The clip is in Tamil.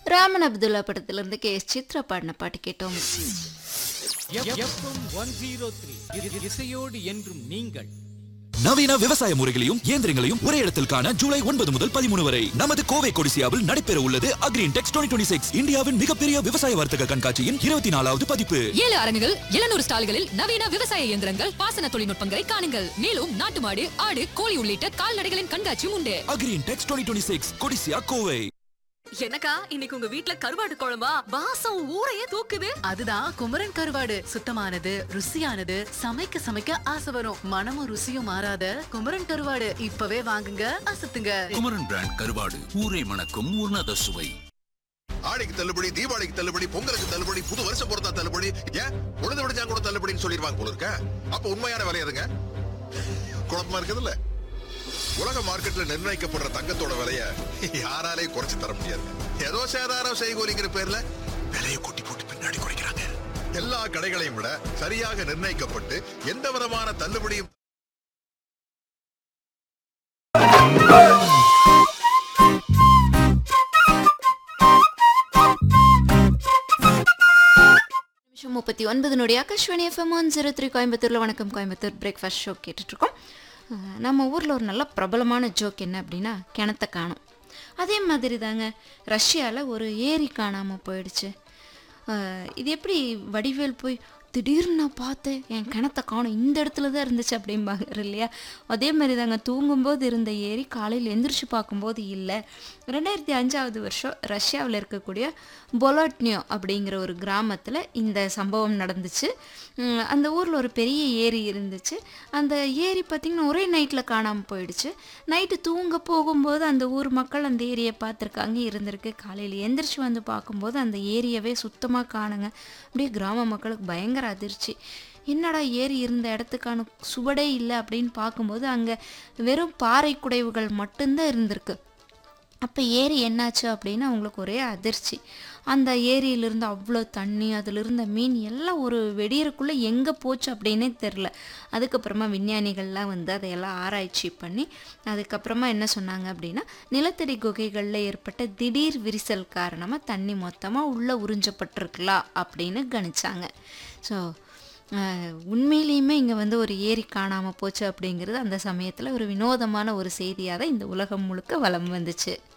ராமன் அப்துல்லா படத்திலிருந்து கே எஸ் சித்ரா பாடின பாட்டு கேட்டோம் எஃப்எம் ஒன் ஜீரோ த்ரீ இசையோடு என்றும் நீங்கள் நவீன விவசாய முறைகளையும் இயந்திரங்களையும் ஒரே இடத்தில் காண ஜூலை ஒன்பது முதல் பதிமூணு வரை நமது கோவை கொடிசியாவில் நடைபெற உள்ளது அக்ரீன் டெக்ஸ் டுவெண்ட்டி சிக்ஸ் இந்தியாவின் மிகப்பெரிய விவசாய வர்த்தக கண்காட்சியின் இருபத்தி நாலாவது பதிப்பு ஏழு அரங்குகள் எழுநூறு ஸ்டால்களில் நவீன விவசாய இயந்திரங்கள் பாசன தொழில்நுட்பங்களை காணுங்கள் மேலும் நாட்டு மாடு ஆடு கோழி உள்ளிட்ட கால்நடைகளின் கண்காட்சியும் உண்டு Agrintex twenty six Codissia Kovai எனக்கா இன்னைக்கு உங்க வீட்ல கருவாடு குழம்பா வாசம் ஊரையே தூக்குது அதுதான் குமரன் கருவாடு சுத்தமானது ருசியானது சமைக்க சமைக்க ஆசை வரும் மனமும் ருசியும் மாறாத குமரன் கருவாடு இப்பவே வாங்குங்க அசத்துங்க குமரன் பிராண்ட் கருவாடு ஊரை மணக்கும் உன்னத சுவை ஆடிக்கு தள்ளுபடி தீபாவளிக்கு தள்ளுபடி பொங்கலுக்கு தள்ளுபடி புது வருஷம் பொறுத்தா தள்ளுபடி ஏன் உழுது விடுஞ்சா கூட தள்ளுபடின்னு சொல்லிடுவாங்க போல இருக்க அப்ப உண்மையான விலை எதுங்க குழப்பமா இருக்குதுல்ல உலக மார்க்கெட்ல நிர்ணயிக்கப்படுற தங்கத்தோட விலைய யாராலையும் குறைச்சு தர முடியாது ஏதோ சேதாரம் செய்கூலிங்கிற பேர்ல விலையை கொட்டி போட்டு பின்னாடி குறைக்கிறாங்க எல்லா கடைகளையும் விட சரியாக நிர்ணயிக்கப்பட்டு எந்த விதமான தள்ளுபடியும் நிமிஷம் முப்பத்தி ஒன்பதுனுடைய Akashvani FM one zero three கோயம்புத்தூரில் வணக்கம் கோயம்புத்தூர் பிரேக்ஃபாஸ்ட் ஷோ கேட்டுட்ருக்கோம் அஹ் நம்ம ஊரில் ஒரு நல்ல பிரபலமான ஜோக் என்ன அப்படின்னா கிணத்த காணும் அதே மாதிரி தாங்க ரஷ்யாவில் ஒரு ஏரி காணாமல் போயிடுச்சு அஹ் இது எப்படி வடிவேல் போய் திடீர்னு நான் பார்த்தேன் என் கிணத்த காணும் இந்த இடத்துல தான் இருந்துச்சு அப்படிம்பாங்க இல்லையா அதே மாதிரி தாங்க தூங்கும்போது இருந்த ஏரி காலையில் எந்திரிச்சு பார்க்கும்போது இல்லை ரெண்டாயிரத்தி அஞ்சாவது வருஷம் ரஷ்யாவில் இருக்கக்கூடிய பொலாட்னியோ அப்படிங்கிற ஒரு கிராமத்தில் இந்த சம்பவம் நடந்துச்சு உம், அந்த ஊரில் ஒரு பெரிய ஏரி இருந்துச்சு அந்த ஏரி பார்த்திங்கன்னா ஒரே நைட்டில் காணாமல் போயிடுச்சு நைட்டு தூங்க போகும்போது அந்த ஊர் மக்கள் அந்த ஏரியை பார்த்துருக்காங்க இருந்திருக்கு காலையில் எந்திரிச்சு வந்து பார்க்கும்போது அந்த ஏரியவே சுத்தமாக காணுங்க அப்படியே கிராம மக்களுக்கு பயங்கர அதிர்ச்சி என்னடா ஏரி இருந்த இடத்துக்கான சுவடே இல்லை அப்படின்னு பார்க்கும்போது அங்கே வெறும் பாறை குடைவுகள் மட்டும்தான் இருந்திருக்கு அப்போ ஏரி என்னாச்சு அப்படின்னு அவங்களுக்கு ஒரே அதிர்ச்சி அந்த ஏரியிலிருந்து அவ்வளோ தண்ணி அதில் இருந்த மீன் எல்லாம் ஒரு வெடியறக்குள்ளே எங்கே போச்சு அப்படின்னே தெரில அதுக்கப்புறமா விஞ்ஞானிகள்லாம் வந்து அதையெல்லாம் ஆராய்ச்சி பண்ணி அதுக்கப்புறமா என்ன சொன்னாங்க அப்படின்னா நிலத்தடி குகைகளில் ஏற்பட்ட திடீர் விரிசல் காரணமாக தண்ணி மொத்தமாக உள்ளே உறிஞ்சப்பட்டிருக்கலாம் அப்படின்னு கணிச்சாங்க ஸோ உண்மையிலேயுமே இங்கே வந்து ஒரு ஏரி காணாமல் போச்சு அப்படிங்கிறது அந்த சமயத்தில் ஒரு வினோதமான ஒரு செய்தியாக தான் இந்த உலகம் முழுக்க வலம் வந்துச்சு